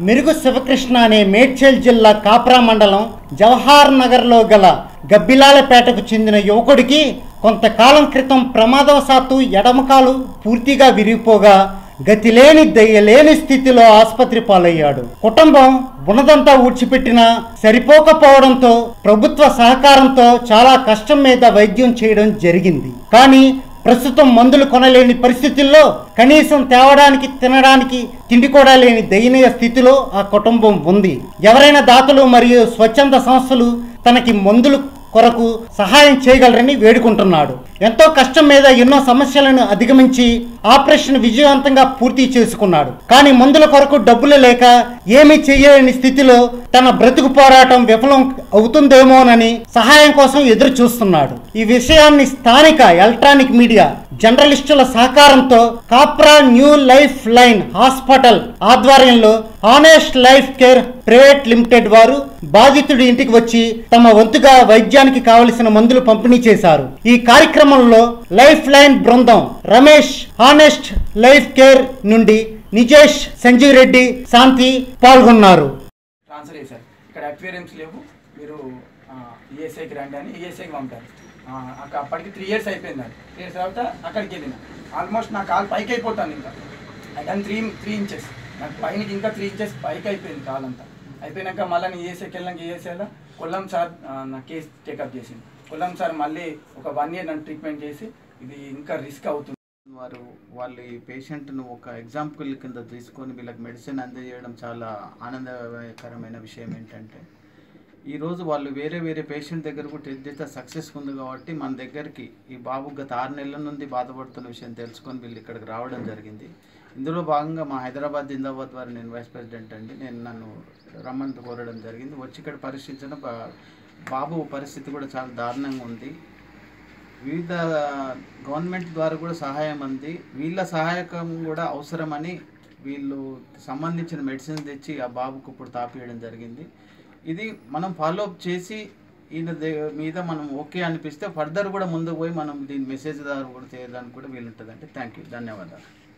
మెరుగు శివకృష్ణ అనే మేడ్చల్ జిల్లా కాప్రా మండలం జవహార్ నగర్లో గల గబ్బిలాలపేటకు చెందిన యువకుడికి కొంతకాలం క్రితం ప్రమాదవశాత్తు ఎడమకాలు పూర్తిగా విరిగిపోగా గతిలేని దయ్యలేని స్థితిలో ఆసుపత్రి పాలయ్యాడు కుటుంబం ఉన్నదంతా ఊడ్చిపెట్టినా సరిపోకపోవడంతో ప్రభుత్వ సహకారంతో చాలా కష్టం మీద వైద్యం చేయడం జరిగింది కానీ ప్రస్తుతం మందులు కొనలేని పరిస్థితుల్లో కనీసం తేవడానికి తినడానికి తిండి కూడా లేని దయనీయ స్థితిలో ఆ కుటుంబం ఉంది ఎవరైనా దాతలు మరియు స్వచ్ఛంద సంస్థలు తనకి మందులు కొరకు సహాయం చేయగలరని వేడుకుంటున్నాడు ఎంతో కష్టం మీద ఎన్నో సమస్యలను అధిగమించి ఆపరేషన్ విజయవంతంగా పూర్తి చేసుకున్నాడు కానీ మందుల కొరకు డబ్బులు లేక ఏమీ చేయలేని స్థితిలో తన బ్రతుకు పోరాటం విఫలం అవుతుందేమోనని సహాయం కోసం ఎదురు చూస్తున్నాడు ఈ విషయాన్ని స్థానిక ఎలక్ట్రానిక్ మీడియా జర్నలిస్టుల సహకారంతో Kapra new life line hospital ఆధ్వర్యంలో honest life care private limited వారు బాధితుడి ఇంటికి వచ్చి తమ వంతుగా వైద్యానికి కావలసిన మందులు పంపిణీ చేశారు ఈ కార్యక్రమంలో లైఫ్ లైన్ బృందం రమేష్ హానెస్ట్ లైఫ్ కేర్ నుండి నిజేష్ సంజీవ్ రెడ్డి శాంతి పాల్గొన్నారు ట్రాన్స్ఫర్ చేశారు ఇక్కడ అక్వేరియంస్ లేవు మీరు ఈఎస్ఐకి రండి అని ఈఎస్ఐకి పంపారు ఆ, అక్క అప్పటికి త్రీ ఇయర్స్ అయిపోయింది అది త్రీ ఇయర్స్ తర్వాత అక్కడికి వెళ్ళిన ఆల్మోస్ట్ నా కాలు పైకి అయిపోతాను ఇంకా దాని త్రీ త్రీ ఇంచెస్ నాకు పైనకి ఇంకా త్రీ ఇంచెస్ పైకి అయిపోయింది కాలంతా అయిపోయినాక మళ్ళీ నేను ఈఎస్ఐకి వెళ్ళాక ఈఎస్ఐలో కొల్లం సార్ ఆ, నా కేసు టేకప్ చేసింది కొల్లం సార్ మళ్ళీ ఒక వన్ ఇయర్ నన్ను ట్రీట్మెంట్ చేసి ఇది ఇంకా రిస్క్ అవుతుంది వారు వాళ్ళ ఈ పేషెంట్ను ఒక ఎగ్జాంపుల్ కింద తీసుకొని వీళ్ళకి మెడిసిన్ అందజేయడం చాలా ఆనందకరమైన విషయం ఏంటంటే ఈరోజు వాళ్ళు వేరే వేరే పేషెంట్ దగ్గర కూడా టెస్ట్ చేస్తే సక్సెస్ ఉంది కాబట్టి మన దగ్గరికి ఈ బాబు గత ఆరు నెలల నుండి బాధపడుతున్న విషయం తెలుసుకొని వీళ్ళు ఇక్కడికి రావడం జరిగింది ఇందులో భాగంగా మా హైదరాబాద్ జిందాబాద్ వారి నేను వైస్ ప్రెసిడెంట్ అండి నేను నన్ను రమ్మని కోరడం జరిగింది వచ్చి ఇక్కడ పరీక్షించిన బా- బాబు పరిస్థితి కూడా చాలా దారుణంగా ఉంది వివిధ గవర్నమెంట్ ద్వారా కూడా సహాయం అంది వీళ్ళ సహాయకం కూడా అవసరమని వీళ్ళు సంబంధించిన మెడిసిన్ తెచ్చి ఆ బాబుకు ఇప్పుడు తాపియడం జరిగింది ఇది మనం ఫాలో అప్ చేసి ఈయన దే- మీద మనం ఓకే అనిపిస్తే ఫర్దర్ కూడా ముందుకు పోయి మనం దీని మెసేజ్ ద్వారా కూడా చేయడానికి కూడా వీలుంటుంది అంటే థ్యాంక్ యూ ధన్యవాదాలు